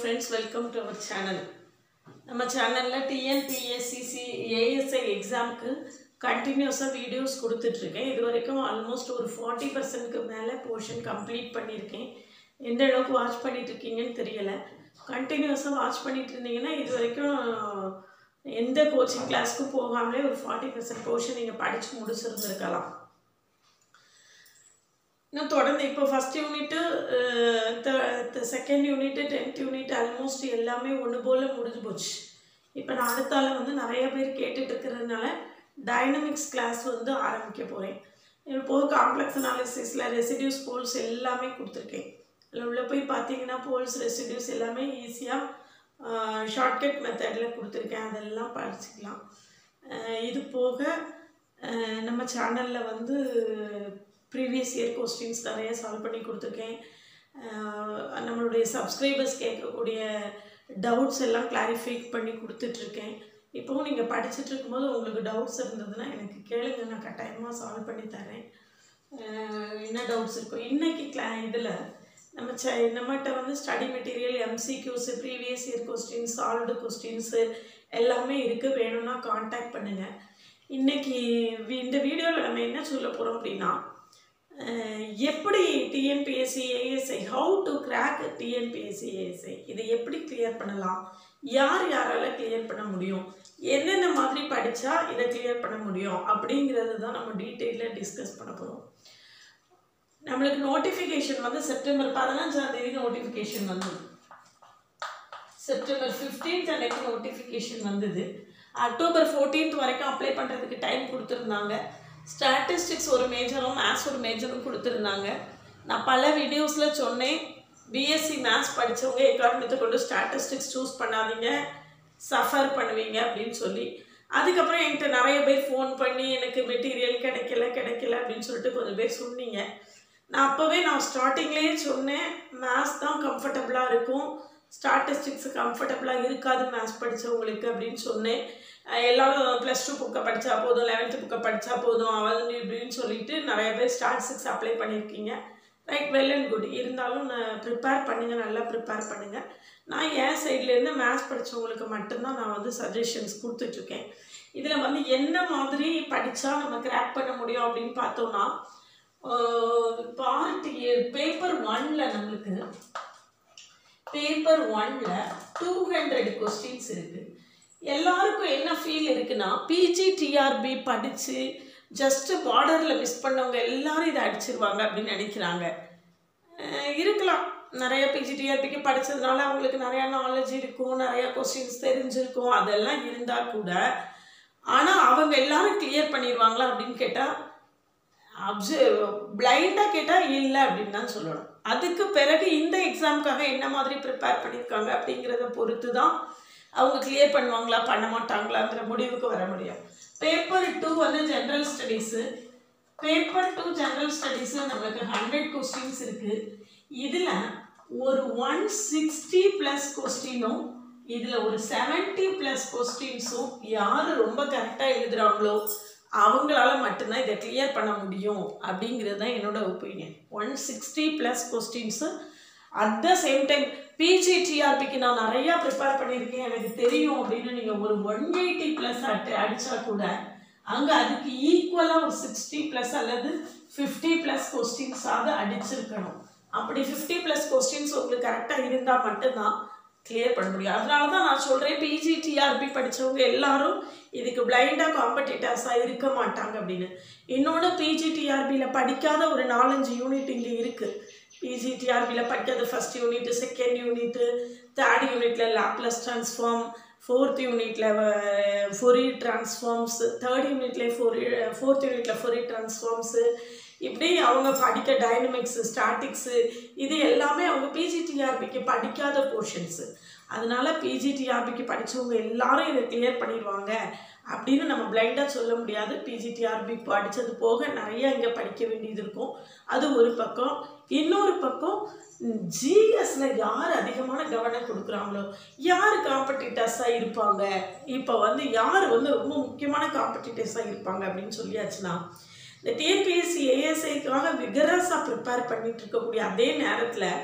friends welcome to our channel நம்ம சேனலில் டிஎன்பிஎஸ்சிசி ASI எக்ஸாமுக்கு கண்டினியூஸாக வீடியோஸ் கொடுத்துட்ருக்கேன் இது வரைக்கும் ஆல்மோஸ்ட் ஒரு ஃபார்ட்டி பர்சன்ட்க்கு மேலே போர்ஷன் கம்ப்ளீட் பண்ணியிருக்கேன் எந்த அளவுக்கு வாட்ச் பண்ணிட்டு இருக்கீங்கன்னு தெரியலை கண்டினியூஸாக வாட்ச் பண்ணிட்டு இருந்தீங்கன்னா இது வரைக்கும் எந்த கோச்சிங் கிளாஸ்க்கும் போகாமலே ஒரு ஃபார்ட்டி பர்சன்ட் போர்ஷன் நீங்கள் படித்து முடிச்சிருந்துருக்கலாம் இன்னும் தொடர்ந்து இப்போ first unit second unit tenth unit almost எல்லாமே ஒன்று போல் முடிஞ்சு போச்சு இப்போ நான் அடுத்தால வந்து நிறைய பேர் கேட்டுட்டு இருக்கிறதுனால டைனமிக்ஸ் கிளாஸ் வந்து ஆரம்பிக்க போகிறேன் இது போக காம்ப்ளெக்ஸ் அனாலிசிஸில் ரெசிடியூஸ் போல்ஸ் எல்லாமே கொடுத்துருக்கேன் அதில் உள்ளே போய் பார்த்தீங்கன்னா போல்ஸ் ரெசிடியூஸ் எல்லாமே ஈஸியாக ஷார்ட்கட் மெத்தடில் கொடுத்துருக்கேன் அதெல்லாம் படிச்சுக்கலாம் அஹ் இது போக அஹ் நம்ம சேனலில் வந்து ப்ரீவியஸ் இயர் கொஸ்டின்ஸ் நிறைய சால்வ் பண்ணி கொடுத்துருக்கேன் அஹ் நம்மளுடைய சப்ஸ்கிரைபர்ஸ் கேட்கக்கூடிய டவுட்ஸ் எல்லாம் கிளாரிஃபை பண்ணி கொடுத்துட்ருக்கேன் இப்போவும் நீங்கள் படிச்சுட்டு இருக்கும்போது உங்களுக்கு டவுட்ஸ் இருந்ததுன்னா எனக்கு கேளுங்க நான் கட்டாயமாக சால்வ் பண்ணி தரேன் அஹ் என்ன டவுட்ஸ் இருக்கும் இன்றைக்கி கிளா இதில் நம்ம ச நம்மகிட்ட வந்து study material MCQs previous year questions solved questions எல்லாமே இருக்குது வேணும்னா காண்டாக்ட் பண்ணுங்கள் இன்றைக்கி இந்த வீடியோவில் நம்ம என்ன சொல்ல போகிறோம் அப்படின்னா அஹ் எப்படி TNPSC ASI how to crack TNPSC ASI இதை எப்படி கிளியர் பண்ணலாம் யார் யாரால் கிளியர் பண்ண முடியும் என்னென்ன மாதிரி படித்தா இதை கிளியர் பண்ண முடியும் அப்படிங்கிறது தான் நம்ம டீட்டெயிலில் டிஸ்கஸ் பண்ண போகிறோம் நம்மளுக்கு நோட்டிஃபிகேஷன் வந்து செப்டம்பர் பதினஞ்சாம் தேதி நோட்டிஃபிகேஷன் வந்தது செப்டம்பர் ஃபிஃப்டீன்த் அன்னைக்கு நோட்டிஃபிகேஷன் வந்தது அக்டோபர் ஃபோர்டீன்த் வரைக்கும் அப்ளை பண்ணுறதுக்கு டைம் கொடுத்துருந்தாங்க ஸ்டாட்டிஸ்டிக்ஸ் ஒரு மேஜரும் மேத்ஸ் ஒரு மேஜரும் கொடுத்துருந்தாங்க நான் பல வீடியோஸில் சொன்னேன் பிஎஸ்சி மேத்ஸ் படித்தவங்க எக்காரணத்தை கொண்டு ஸ்டாட்டிஸ்டிக்ஸ் சூஸ் பண்ணாதீங்க சஃபர் பண்ணுவீங்க அப்படின்னு சொல்லி அதுக்கப்புறம் என்கிட்ட நிறைய பேர் ஃபோன் பண்ணி எனக்கு மெட்டீரியல் கிடைக்கல கிடைக்கல அப்படின்னு சொல்லிட்டு கொஞ்சம் பேர் சொன்னீங்க நான் அப்போவே நான் ஸ்டார்டிங்லேயே சொன்னேன் மேத்ஸ் தான் கம்ஃபர்டபுளாக இருக்கும் ஸ்டாட்டிஸ்டிக்ஸ் கம்ஃபர்டபுளாக இருக்காது மேத்ஸ் படித்தவங்களுக்கு அப்படின்னு சொன்னேன் அஹ் எல்லாரும் ப்ளஸ் டூ புக்கை படித்தா போதும் லெவன்த்து புக்கை படித்தா போதும் அவள் இப்படின்னு சொல்லிட்டு நிறைய பேர் ஸ்டாட்டிஸ்டிக்ஸ் அப்ளை பண்ணியிருக்கீங்க ரைட் வெல் அண்ட் குட் இருந்தாலும் நான் ப்ரிப்பேர் பண்ணுங்கள் நல்லா ப்ரிப்பேர் பண்ணுங்கள் நான் என் சைட்லேருந்து மேத்ஸ் படித்தவங்களுக்கு மட்டும்தான் நான் வந்து சஜஷன்ஸ் கொடுத்துட்ருக்கேன் இதில் வந்து என்ன மாதிரி படித்தா நம்ம கிராக் பண்ண முடியும் அப்படின்னு பார்த்தோம்னா பார்ட் பேப்பர் ஒன்ல நம்மளுக்கு பேப்பர் ஒன்ல டூ ஹண்ட்ரட் கொஸ்டின்ஸ் இருக்குது எல்லாருக்கும் என்ன ஃபீல் இருக்குன்னா பிஜி டிஆர்பி படித்து ஜஸ்ட்டு பார்டரில் மிஸ் பண்ணவங்க எல்லாரும் இதை அடிச்சிருவாங்க அப்படின்னு நினைக்கிறாங்க அஹ் இருக்கலாம் நிறைய பிஜி டிஆர்பிக்கு படித்ததுனால அவங்களுக்கு நிறையா நாலேஜ் இருக்கும் நிறையா கொஸ்டின்ஸ் தெரிஞ்சிருக்கும் அதெல்லாம் இருந்தால் கூட ஆனால் அவங்க எல்லாரும் கிளியர் பண்ணிடுவாங்களா அப்படின்னு கேட்டால் அப்சர்வ் பிளைண்டாக கேட்டால் இல்லை அப்படின்னு தான் சொல்லணும் அதுக்கு பிறகு இந்த எக்ஸாமுக்காக என்ன மாதிரி ப்ரிப்பேர் பண்ணியிருக்காங்க அப்படிங்கிறத பொறுத்து தான் அவங்க கிளியர் பண்ணுவாங்களா பண்ண மாட்டாங்களாங்கிற முடிவுக்கு வர முடியும் பேப்பர் டூ வந்து general studies paper two general studies நம்மளுக்கு ஹண்ட்ரட் கொஸ்டின்ஸ் இருக்குது இதில் ஒரு ஒன் சிக்ஸ்டி ப்ளஸ் கொஸ்டினும் இதில் ஒரு செவன்ட்டி ப்ளஸ் கொஸ்டின்ஸும் யார் ரொம்ப கரெக்டாக எழுதுகிறாங்களோ அவங்களால மட்டும்தான் இதை கிளியர் பண்ண முடியும் அப்படிங்கிறது தான் என்னோட opinion one sixty plus questions at the same time PG டிஆர்பிக்கு நான் நிறையா ப்ரிப்பேர் பண்ணியிருக்கேன் எனக்கு தெரியும் அப்படின்னு நீங்கள் ஒரு ஒன் எயிட்டி ப்ளஸ் அட்டு அடித்தா கூட அங்கே அதுக்கு ஈக்குவலாக ஒரு சிக்ஸ்டி ப்ளஸ் அல்லது ஃபிஃப்டி ப்ளஸ் கொஸ்டின்ஸாவது அடிச்சிருக்கணும் அப்படி ஃபிஃப்டி ப்ளஸ் கொஸ்டின்ஸ் உங்களுக்கு கரெக்டாக இருந்தால் மட்டும்தான் கிளியர் பண்ண முடியும் அதனால தான் நான் சொல்கிறேன் பிஜி டிஆர்பி படித்தவங்க எல்லாரும் இதுக்கு பிளைண்டாக காம்படிட்டர்ஸாக இருக்க மாட்டாங்க அப்படின்னு இன்னொன்று பிஜி டிஆர்பியில் படிக்காத ஒரு நாலஞ்சு யூனிட் இங்கே இருக்குது பிஜி டிஆர்பியில் படிக்காத first unit second unit third யூனிட்ல லேப்லஸ் ட்ரான்ஸ்ஃபார்ம் ஃபோர்த் யூனிட்ல ஃபொரி ட்ரான்ஸ்ஃபார்ம்ஸ் தேர்ட் யூனிட்ல ஃபொரி ஃபோர்த் யூனிட்ல ஃபொரி ட்ரான்ஸ்ஃபார்ம்ஸு இப்படி அவங்க படிக்க டைனமிக்ஸு ஸ்டாட்டிக்ஸு இது எல்லாமே அவங்க பிஜிடிஆர்பிக்கு படிக்காத போர்ஷன்ஸு அதனால பிஜிடிஆர்பிக்கு படித்தவங்க எல்லாரும் இதை கிளியர் பண்ணிடுவாங்க அப்படின்னு நம்ம பிளைண்டாக சொல்ல முடியாது பிஜிடிஆர்பி படித்தது போக நிறைய இங்கே படிக்க வேண்டியது இருக்கும் அது ஒரு பக்கம் இன்னொரு பக்கம் ஜிஎஸ்ல யார் அதிகமான கவனம் கொடுக்குறாங்களோ யார் காம்படிட்டர்ஸாக இருப்பாங்க இப்போ வந்து யார் வந்து ரொம்ப முக்கியமான காம்படிட்டர்ஸாக இருப்பாங்க அப்படின்னு சொல்லியாச்சுன்னா இந்த டிஎன்பிஎஸ்சி ஏஎஸ்ஐக்காக விகரஸாக ப்ரிப்பேர் பண்ணிட்டு இருக்கக்கூடிய அதே நேரத்தில்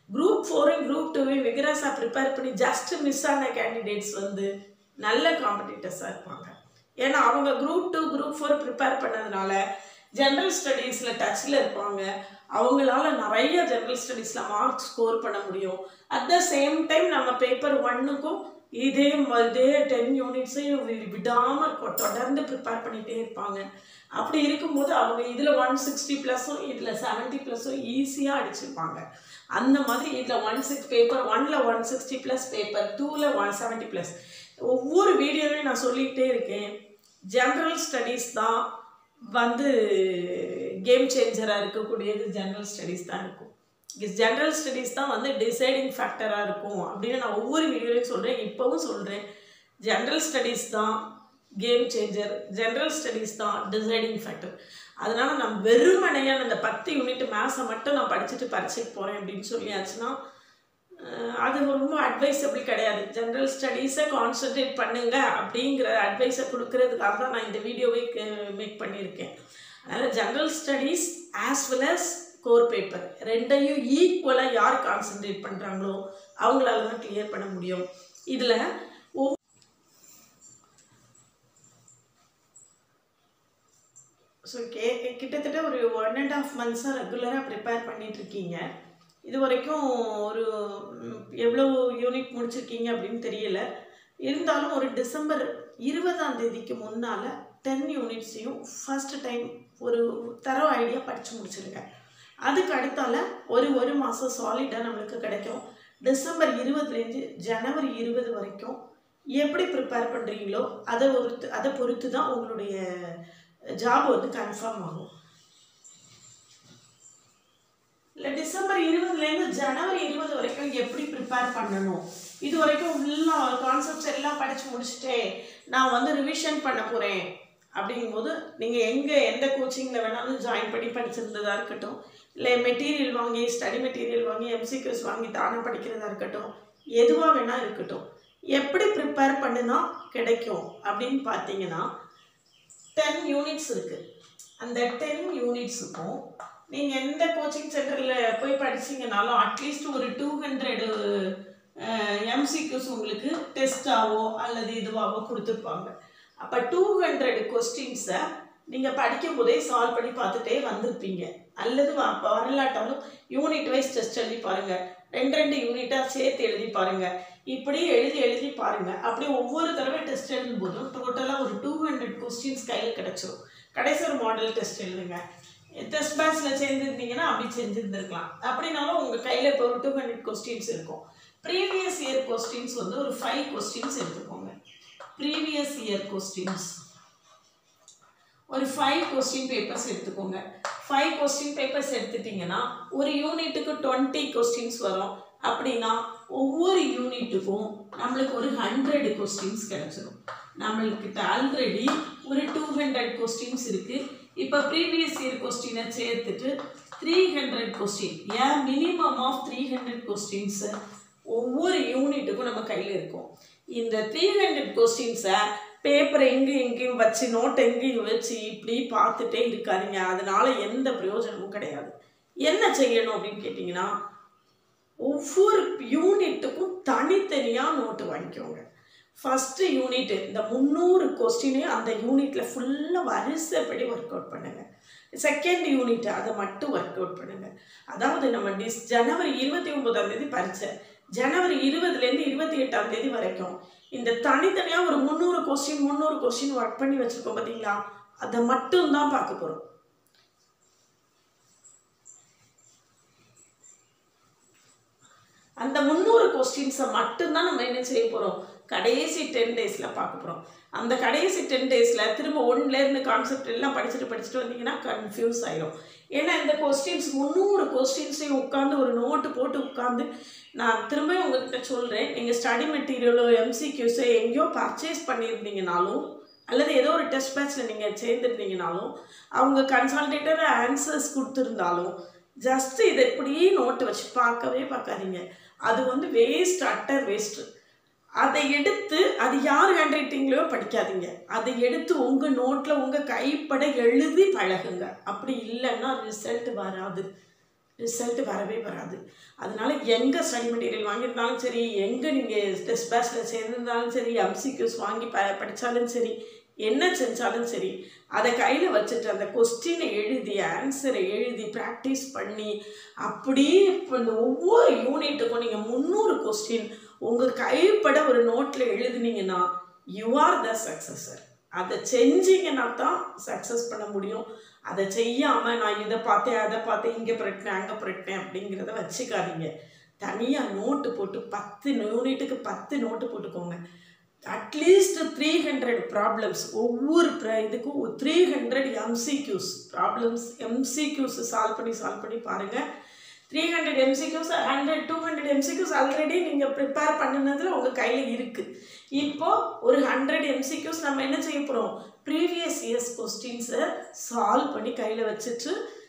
குரூப் ஃபோரும் குரூப் டூவையும் விகரஸாக ப்ரிப்பேர் பண்ணி ஜஸ்ட் மிஸ் ஆன கேண்டிடேட்ஸ் வந்து நல்ல காம்படிட்டர்ஸாக இருப்பாங்க ஏன்னா அவங்க group two group four prepare பண்ணதுனால ஜென்ரல் ஸ்டடீஸில் டச்சில் இருப்பாங்க அவங்களால நிறைய ஜென்ரல் ஸ்டடீஸில் மார்க் ஸ்கோர் பண்ண முடியும் அட் த சேம் டைம் நம்ம பேப்பர் ஒன்னுக்கும் இதே ம- இதே டென் யூனிட்ஸையும் விடாமல் தொடர்ந்து ப்ரிப்பேர் பண்ணிகிட்டே இருப்பாங்க அப்படி இருக்கும்போது அவங்க இதில் ஒன் சிக்ஸ்டி ப்ளஸும் இதில் செவன்ட்டி ப்ளஸும் ஈஸியாக அடிச்சிருப்பாங்க அந்த மாதிரி இதில் ஒன் சிக்ஸ் பேப்பர் ஒன்ல ஒன் சிக்ஸ்டி ப்ளஸ் பேப்பர் டூவில் ஒன் செவன்ட்டி ப்ளஸ் ஒவ்வொரு வீடியோலையும் நான் சொல்லிக்கிட்டே இருக்கேன் ஜென்ரல் ஸ்டடீஸ் தான் வந்து கேம் சேஞ்சராக இருக்கக்கூடியது ஜென்ரல் ஸ்டடீஸ் தான் இருக்கும் ஜென்ரல் ஸ்டடீஸ் தான் வந்து டிசைடிங் ஃபேக்டராக இருக்கும் அப்படின்னு நான் ஒவ்வொரு வீடியோலையும் சொல்கிறேன் இப்போவும் சொல்கிறேன் ஜென்ரல் ஸ்டடீஸ் தான் கேம் சேஞ்சர் ஜென்ரல் ஸ்டடீஸ் தான் டிசைடிங் ஃபேக்டர் அதனால் நான் வெறுமனையான இந்த பத்து யூனிட் மேத்ஸை மட்டும் நான் படிச்சுட்டு பரீட்சைக்கு போகிறேன் அப்படின்னு சொல்லியாச்சுன்னா அஹ் அது ரொம்ப அட்வைசபிள் கிடையாது ஜென்ரல் ஸ்டடீஸை கான்சென்ட்ரேட் பண்ணுங்க அப்படிங்கிற அட்வைஸை கொடுக்கறதுக்காக தான் நான் இந்த வீடியோவே மேக் பண்ணியிருக்கேன் அதனால் general studies as well as core paper ரெண்டையும் ஈக்குவலாக யார் கான்சென்ட்ரேட் பண்ணுறாங்களோ அவங்களால தான் கிளியர் பண்ண முடியும் இதில் ஸோ கே கிட்டத்தட்ட ஒரு ஒன் அண்ட் ஆஃப் மந்த்ஸாக ரெகுலராக ப்ரிப்பேர் பண்ணிட்டு இருக்கீங்க இது வரைக்கும் ஒரு ம், எவ்வளோ யூனிட் முடிச்சிருக்கீங்க அப்படின்னு தெரியல இருந்தாலும் ஒரு டிசம்பர் இருபதாம் தேதிக்கு முன்னால் டென் யூனிட்ஸையும் ஃபர்ஸ்ட் டைம் ஒரு தரோ ஐடியா படித்து முடிச்சிருங்க அதுக்கு அடுத்தால ஒரு ஒரு மாதம் சாலிடாக நம்மளுக்கு கிடைக்கும் டிசம்பர் இருபதுலேருந்து ஜனவரி இருபது வரைக்கும் எப்படி ப்ரிப்பேர் பண்ணுறீங்களோ அதை பொறுத்து அதை பொறுத்து தான் உங்களுடைய ஜாப் வந்து கன்ஃபார்ம் ஆகும் இல்லை டிசம்பர் இருபதுலேருந்து ஜனவரி இருபது வரைக்கும் எப்படி ப்ரிப்பேர் பண்ணணும் இது வரைக்கும் ஃபுல்லாக கான்செப்ட்ஸ் எல்லாம் படித்து முடிச்சுட்டே நான் வந்து ரிவிஷன் பண்ண போகிறேன் அப்படிங்கும்போது நீங்கள் எங்கே எந்த கோச்சிங்கில் வேணாலும் ஜாயின் பண்ணி படிச்சிருந்ததா இருக்கட்டும் இல்லை மெட்டீரியல் வாங்கி ஸ்டடி மெட்டீரியல் வாங்கி எம்சிக்யூஸ் வாங்கி தானே படிக்கிறதா இருக்கட்டும் எதுவாக வேணால் இருக்கட்டும் எப்படி ப்ரிப்பேர் பண்ணுனா கிடைக்கும் அப்படின்னு பார்த்தீங்கன்னா டென் யூனிட்ஸ் இருக்குது அந்த டென் யூனிட்ஸுக்கும் நீங்கள் எந்த கோச்சிங் சென்டரில் போய் படிச்சீங்கனாலும் அட்லீஸ்ட் ஒரு டூ ஹண்ட்ரடு எம்சிக்யூஸ் உங்களுக்கு டெஸ்ட்டாவோ அல்லது இதுவாகவோ கொடுத்துருப்பாங்க அப்போ டூ ஹண்ட்ரட் கொஸ்டின்ஸை நீங்கள் படிக்கும் போதே சால்வ் பண்ணி பார்த்துட்டே வந்திருப்பீங்க அல்லது வ- வரலாட்டாலும் யூனிட் வைஸ் டெஸ்ட் எழுதி பாருங்கள் ரெண்டு ரெண்டு யூனிட்டாக சேர்த்து எழுதி பாருங்கள் இப்படி எழுதி எழுதி பாருங்கள் அப்படி ஒவ்வொரு தடவை டெஸ்ட் எழுதும் போதும் டோட்டலாக ஒரு டூ ஹண்ட்ரட் கொஸ்டின்ஸ் கையில் கிடச்சிரும் கடைசி ஒரு மாடல் டெஸ்ட் எழுதுங்க டெஸ்ட் பேட்ச்சில் சேர்ந்துருந்தீங்கன்னா அப்படி செஞ்சுருந்துருக்கலாம் அப்படின்னாலும் உங்கள் கையில் இப்போ ஒரு டூ ஹண்ட்ரட் கொஸ்டின்ஸ் இருக்கும் ப்ரீவியஸ் இயர் கொஸ்டின்ஸ் வந்து ஒரு ஃபைவ் கொஸ்டின்ஸ் எடுத்துக்கோங்க ப்ரீவியஸ் இயர் கொஸ்டின்ஸ் ஒரு ஃபைவ் கொஸ்டின் பேப்பர்ஸ் எடுத்துக்கோங்க ஃபைவ் கொஸ்டின் பேப்பர்ஸ் எடுத்துட்டிங்கன்னா ஒரு யூனிட்டுக்கு டுவெண்ட்டி கொஸ்டின்ஸ் வரும் அப்படின்னா ஒவ்வொரு யூனிட்டுக்கும் நம்மளுக்கு ஒரு ஹண்ட்ரட் கொஸ்டின்ஸ் கிடச்சிரும் நம்மளுக்கிட்ட ஆல்ரெடி ஒரு டூ ஹண்ட்ரட் கொஸ்டின்ஸ் இருக்குது இப்போ ப்ரீவியஸ் இயர் கொஸ்டினை சேர்த்துட்டு த்ரீ ஹண்ட்ரட் கொஸ்டின் ஏன் minimum of three hundred questions ஒவ்வொரு யூனிட்டுக்கும் நம்ம கையில் இருக்கும் இந்த த்ரீ ஹண்ட்ரட் கொஸ்டின்ஸை பேப்பரை எங்கேயும் எங்கேயும் வச்சு நோட்டை எங்கேயும் வச்சு இப்படி பார்த்துட்டே இருக்காதீங்க அதனால எந்த பிரயோஜனமும் கிடையாது என்ன செய்யணும் அப்படின்னு கேட்டிங்கன்னா ஒவ்வொரு யூனிட்டுக்கும் தனித்தனியாக நோட்டு வாங்கிக்கோங்க ஃபஸ்ட்டு யூனிட்டு இந்த முந்நூறு கொஸ்டினையும் அந்த யூனிட்டில் ஃபுல்லாக வரிசைப்படி ஒர்க் அவுட் பண்ணுங்கள் செகண்ட் யூனிட் அதை மட்டும் ஒர்க் அவுட் பண்ணுங்கள் அதாவது நம்ம டிஸ் ஜனவரி இருபத்தி ஒன்பதாம் தேதி பரீட்சை ஜனவரி இருபதுலேருந்து இருபத்தி எட்டாம் தேதி வரைக்கும் இந்த தனித்தனியாக ஒரு முந்நூறு கொஸ்டின் முந்நூறு கொஸ்டின் ஒர்க் பண்ணி வச்சுருக்கோம் பார்த்தீங்களா அதை மட்டும்தான் பார்க்க போகிறோம் அந்த முந்நூறு கொஸ்டின்ஸை மட்டும்தான் நம்ம என்ன செய்ய போகிறோம் கடைசி டென் டேஸில் பார்க்க போகிறோம் அந்த கடைசி டென் டேஸில் திரும்ப ஒன்லேருந்து கான்செப்ட் எல்லாம் படிச்சுட்டு படிச்சுட்டு வந்தீங்கன்னா கன்ஃபியூஸ் ஆயிடும் ஏன்னா இந்த கொஸ்டின்ஸ் முந்நூறு கொஸ்டின்ஸையும் உட்காந்து ஒரு நோட்டு போட்டு உட்காந்து நான் திரும்ப உங்ககிட்ட சொல்கிறேன் நீங்கள் ஸ்டடி மெட்டீரியலோ எம்சிக்யூஸோ எங்கேயோ பர்ச்சேஸ் பண்ணியிருந்தீங்கனாலும் அல்லது ஏதோ ஒரு டெஸ்ட் பேட்ச்சில் நீங்கள் சேர்ந்துருந்தீங்கனாலும் அவங்க கன்சல்டேட்டர் ஆன்சர்ஸ் கொடுத்துருந்தாலும் ஜஸ்ட் இதை இப்படியே நோட்டு வச்சு பார்க்கவே பார்க்காதீங்க அது வந்து வேஸ்ட் அட்டர் வேஸ்ட்டு அதை எடுத்து அது யார் ஹேண்ட் ரைட்டிங்லையோ படிக்காதீங்க அதை எடுத்து உங்கள் நோட்டில் உங்கள் கைப்பட எழுதி பழகுங்க அப்படி இல்லைன்னா ரிசல்ட் வராது ரிசல்ட் வரவே வராது அதனால எங்கே ஸ்டடி மெட்டீரியல் வாங்கியிருந்தாலும் சரி எங்கே நீங்கள் டெஸ்ட் பேட்சில் சேர்ந்திருந்தாலும் சரி எம்சிக்யூஸ் வாங்கி ப படித்தாலும் சரி என்ன செஞ்சாலும் சரி அதை கையில் வச்சுட்டு அந்த கொஸ்டினை எழுதி ஆன்சரை எழுதி ப்ராக்டிஸ் பண்ணி அப்படியே இப்போ இந்த ஒவ்வொரு யூனிட்டுக்கும் நீங்கள் முந்நூறு கொஸ்டின் உங்கள் கைப்பட ஒரு நோட்டில் எழுதுனீங்கன்னா யூ ஆர் த சக்ஸஸர் அதை செஞ்சீங்கன்னா தான் சக்ஸஸ் பண்ண முடியும் அதை செய்யாமல் நான் இதை பார்த்தேன் அதை பார்த்தேன் இங்கே புரட்டினேன் அங்கே புரட்டினேன் அப்படிங்கிறத வச்சுக்காதீங்க தனியாக நோட்டு போட்டு பத்து யூனிட்டுக்கு பத்து நோட்டு போட்டுக்கோங்க அட்லீஸ்ட் த்ரீ ஹண்ட்ரட் ப்ராப்ளம்ஸ் ஒவ்வொரு ப்ர இதுக்கும் three hundred MCQs problems MCQs solve பண்ணி சால்வ் பண்ணி பாருங்கள் three hundred MCQs hundred two hundred MCQs already நீங்கள் ப்ரிப்பேர் பண்ணினதில் உங்கள் கையில் இருக்குது இப்போ ஒரு ஹண்ட்ரட் எம்சிக்யூஸ் நம்ம என்ன செய்ய போகிறோம் ப்ரீவியஸ் இயர்ஸ் கொஸ்டின்ஸை சால்வ் பண்ணி கையில் வச்சுட்டு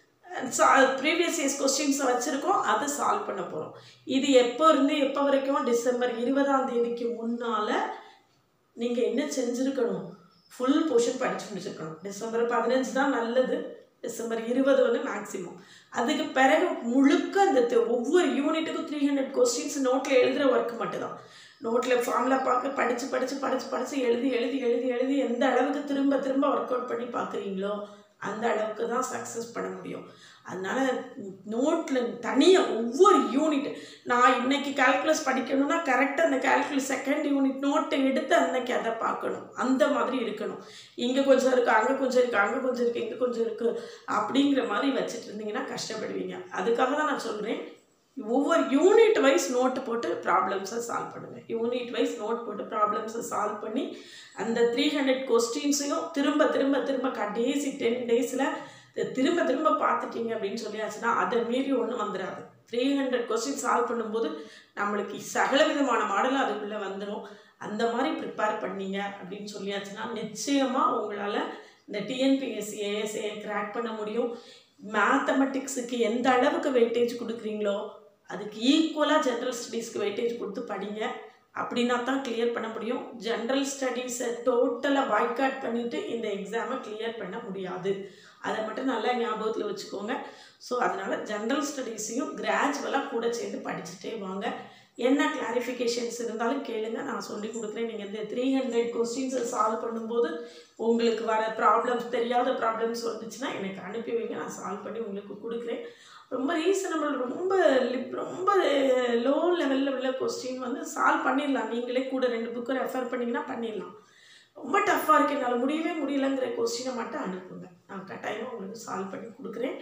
சா ப்ரீவியஸ் இயர்ஸ் கொஸ்டின்ஸை வச்சுருக்கோம் அதை சால்வ் பண்ண போகிறோம் இது எப்போ இருந்து எப்போ வரைக்கும் டிசம்பர் இருபதாம் தேதிக்கு முன்னால் நீங்கள் என்ன செஞ்சுருக்கணும் ஃபுல் போர்ஷன் படித்து முடிச்சிருக்கணும் டிசம்பர் பதினஞ்சு தான் நல்லது டிசம்பர் இருபது வந்து மேக்ஸிமம் அதுக்கு பிறகு முழுக்க அந்த தெ- ஒவ்வொரு யூனிட்டுக்கும் த்ரீ ஹண்ட்ரட் கொஸ்டின்ஸ் நோட்டில் எழுதுகிற ஒர்க் மட்டும்தான் நோட்டில் ஃபார்முலா பார்க்க படித்து படித்து படித்து படித்து எழுதி எழுதி எழுதி எழுதி எந்த அளவுக்கு திரும்ப திரும்ப ஒர்க் அவுட் பண்ணி பார்க்குறீங்களோ அந்த அளவுக்கு தான் சக்ஸஸ் பண்ண முடியும் அதனால நோட்டில் தனியாக ஒவ்வொரு யூனிட் நான் இன்னைக்கு கால்குலஸ் படிக்கணும்னா கரெக்டாக அந்த கால்குலஸ் செகண்ட் யூனிட் நோட்டை எடுத்து அன்னைக்கு அதை பார்க்கணும் அந்த மாதிரி இருக்கணும் இங்கே கொஞ்சம் இருக்குது அங்கே கொஞ்சம் இருக்குது அங்கே கொஞ்சம் இருக்குது இங்கே கொஞ்சம் இருக்குது அப்படிங்கிற மாதிரி வச்சுட்டு இருந்தீங்கன்னா கஷ்டப்படுவீங்க அதுக்காக தான் நான் சொல்கிறேன் ஒவ்வொரு யூனிட் வைஸ் நோட்டு போட்டு ப்ராப்ளம்ஸை சால்வ் பண்ணுங்கள் யூனிட் வைஸ் நோட் போட்டு ப்ராப்ளம்ஸை சால்வ் பண்ணி அந்த த்ரீ ஹண்ட்ரட் கொஸ்டின்ஸையும் திரும்ப திரும்ப திரும்ப கடைசி டென் டேஸில் திரும்ப திரும்ப பார்த்துட்டீங்க அப்படின்னு சொல்லியாச்சுன்னா அதை மீறி ஒன்றும் வந்துடாது த்ரீ ஹண்ட்ரட் கொஸ்டின் சால்வ் பண்ணும்போது நம்மளுக்கு சகல விதமான மாடலும் அதுக்குள்ளே வந்துடும் அந்த மாதிரி ப்ரிப்பேர் பண்ணீங்க அப்படின்னு சொல்லியாச்சுன்னா நிச்சயமாக உங்களால் இந்த டிஎன்பிஎஸ்சி ஏஎஸ்ஏ கிராக் பண்ண முடியும் மேத்தமெட்டிக்ஸுக்கு எந்த அளவுக்கு வெயிட்டேஜ் கொடுக்குறீங்களோ அதுக்கு ஈக்குவலாக ஜென்ரல் ஸ்டடீஸ்க்கு வெயிட்டேஜ் கொடுத்து படிங்க அப்படின்னா தான் கிளியர் பண்ண முடியும் ஜென்ரல் ஸ்டடீஸை டோட்டலாக பாய்காட் பண்ணிவிட்டு இந்த எக்ஸாமை கிளியர் பண்ண முடியாது அதை மட்டும் நல்லா ஞாபகத்தில் வச்சுக்கோங்க ஸோ அதனால் ஜென்ரல் ஸ்டடீஸையும் கிராஜுவலாக கூட சேர்ந்து படிச்சுட்டே வாங்க என்ன கிளாரிஃபிகேஷன்ஸ் இருந்தாலும் கேளுங்க நான் சொல்லி கொடுக்குறேன் நீங்கள் இந்த த்ரீ ஹண்ட்ரட் கொஸ்டின்ஸை சால்வ் பண்ணும்போது உங்களுக்கு வர ப்ராப்ளம்ஸ் தெரியாத ப்ராப்ளம்ஸ் வந்துச்சுன்னா எனக்கு அனுப்பி வைங்க நான் சால்வ் பண்ணி உங்களுக்கு கொடுக்குறேன் ரொம்ப ரீசனபிள் ரொம்ப லிப் ரொம்ப லோ லெவலில் உள்ள கொஸ்டின் வந்து சால்வ் பண்ணிடலாம் நீங்களே கூட ரெண்டு புக்கு ரெஃபர் பண்ணிங்கன்னா பண்ணிடலாம் ரொம்ப டஃப்பாக இருக்கு என்னால் முடியவே முடியலங்கிற கொஸ்டினை மட்டும் அனுப்புங்க நான் கட்டாயமாக உங்களுக்கு சால்வ் பண்ணி கொடுக்குறேன்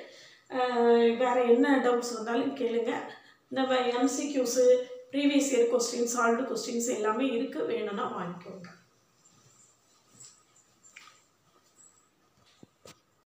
அஹ் வேற என்ன டவுட்ஸ் வந்தாலும் கேளுங்க இந்த MCQs previous year question solved questions எல்லாமே இருக்குது வேணும்னா வாங்கிக்கோங்க